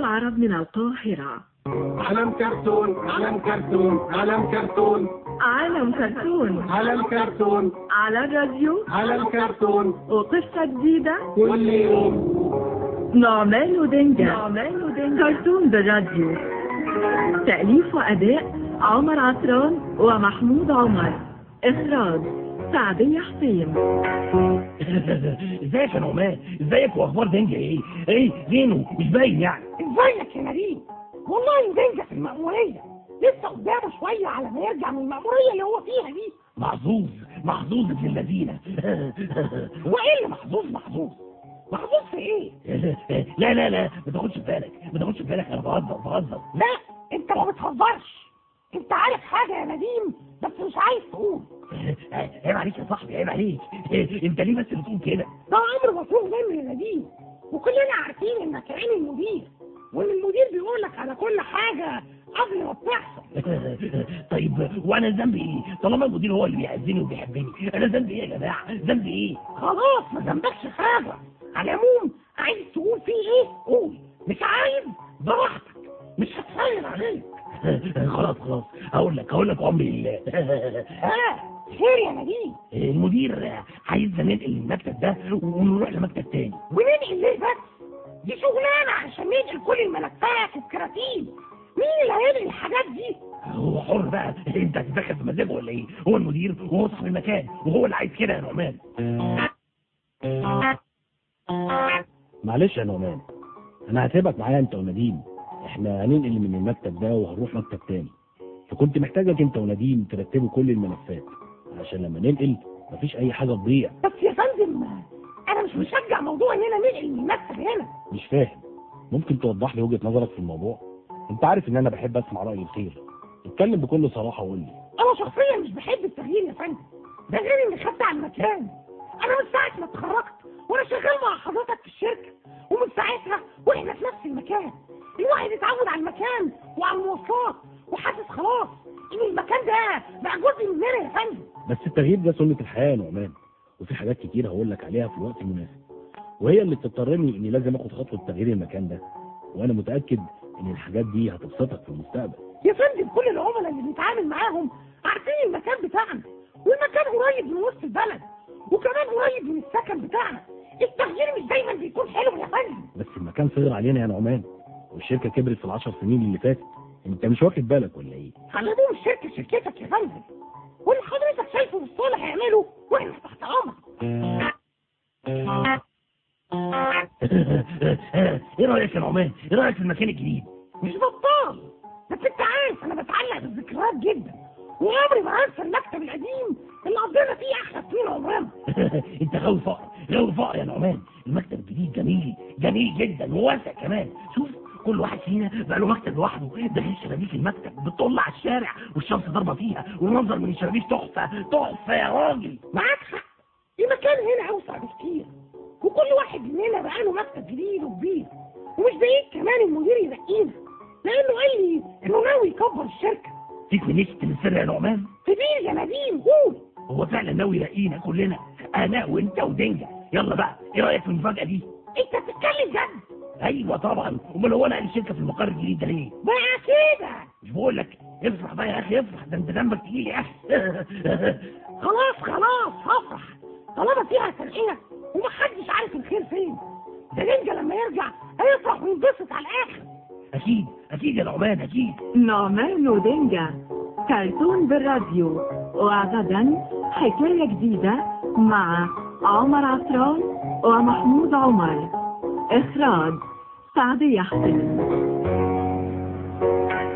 العرب من القاهرة علم كرتون علم كرتون علم كرتون عالم كرتون علم كرتون على الراديو علم كرتون وقصة جديدة كل يوم نعمان ودنجا نعمان ودنجا كرتون بالراديو تأليف وأداء عمر عطران ومحمود عمر إخراج سعدية حسين ازيك يا نعمان ازيك واخبار دنجا ايه ايه زينو مش باين يعني ازيك يا نبيل والله دنجا في المأمورية لسه قدامه شوية على ما يرجع من المأمورية اللي هو فيها دي محظوظ محظوظ ابن اللذينة وايه اللي محظوظ محظوظ محظوظ في ايه لا لا لا ما تاخدش في بالك ما تاخدش في بالك انا بهزر بهزر لا انت ما بتهزرش انت عارف حاجة يا نديم بس مش عايز تقول عيب عليك يا صاحبي عيب عليك انت ليه بس بتقول كده ده امر مفروغ منه يا نديم وكلنا عارفين انك عين المدير وان المدير بيقول لك على كل حاجة قبل ما بتحصل طيب وانا ذنبي ايه طالما المدير هو اللي بيعزني وبيحبني انا ذنبي ايه يا جماعه ذنبي ايه خلاص ما ذنبكش حاجة على العموم عايز تقول فيه ايه قول مش عايز براحتك مش هتسير عليك خلاص خلاص هقول لك هقول لك عمري لله ها خير يا نديم المدير عايزنا ننقل المكتب ده ونروح لمكتب تاني وننقل ليه بس دي شغلانة عشان ننقل كل الملفات والكراتين مين اللي هينقل الحاجات دي هو حر بقى انت هتتدخل في مزاجه ولا ايه هو المدير وهو صاحب المكان وهو اللي عايز كده يا نعمان معلش يا نعمان انا هسيبك معايا انت ونديم احنا هننقل من المكتب ده وهنروح مكتب تاني فكنت محتاجك انت ونديم ترتبوا كل الملفات عشان لما ننقل مفيش اي حاجه تضيع بس يا فندم انا مش مشجع موضوع اننا ننقل من المكتب هنا مش فاهم ممكن توضح لي وجهه نظرك في الموضوع انت عارف ان انا بحب اسمع راي الخير اتكلم بكل صراحه وقول لي انا شخصيا مش بحب التغيير يا فندم ده غير اني خدت على المكان انا من ساعه ما اتخرجت وانا شغال مع حضرتك في الشركه ومن ساعتها واحنا في نفس المكان الواحد اتعود على المكان وعلى المواصلات وحاسس خلاص ان المكان ده بقى جزء مننا يا فندم بس التغيير ده سنه الحياه يا نعمان وفي حاجات كتير هقول لك عليها في الوقت المناسب وهي اللي بتضطرني اني لازم اخد خطوه تغيير المكان ده وانا متاكد ان الحاجات دي هتبسطك في المستقبل يا فندم كل العملاء اللي بنتعامل معاهم عارفين المكان بتاعنا والمكان قريب من وسط البلد وكمان قريب من السكن بتاعنا التغيير مش دايما بيكون حلو يا فندم بس المكان صغر علينا يا نعمان والشركه كبرت في العشر سنين اللي فاتت انت مش واخد بالك ولا ايه على العموم الشركه شركتك يا فندم واللي حضرتك شايفه بالصالح يعمله واحنا تحت امرك ايه رايك يا نعمان ايه رايك في المكان الجديد مش بطال بس انت عارف انا بتعلق بالذكريات جدا وعمري ما انسى المكتب القديم اللي قضينا فيه احلى سنين عمرنا انت غاوي فقر غاوي فقر يا نعمان المكتب الجديد جميل جميل جدا وواسع كمان شوف كل واحد فينا بقى له مكتب لوحده ده غير شبابيك المكتب بتطل على الشارع والشمس ضاربه فيها والمنظر من الشبابيك تحفه تحفه يا راجل معاك حق المكان هنا اوسع بكتير وكل واحد مننا بقى له مكتب جديد وكبير ومش بعيد كمان المدير يرقينا لانه قال لي انه ناوي يكبر الشركه فيك من نشت السر يا نعمان كبير يا نديم قول هو فعلا ناوي يرقينا كلنا انا وانت ودنجا يلا بقى ايه رايك في المفاجاه دي انت بتتكلم جد ايوه طبعا امال هو انا الشركه في المقر الجديد ده ليه بقى كده مش بقول لك افرح بقى يا اخي افرح ده انت ذنبك تقيل يا اخي خلاص خلاص هفرح طالما فيها ترقيه ومحدش عارف الخير فين ده نينجا لما يرجع هيفرح وينبسط على الاخر اكيد اكيد يا نعمان اكيد نعمان ودنجا كرتون بالراديو وغدا حكاية جديدة مع عمر عطران ومحمود عمر إخراج سعدية حسين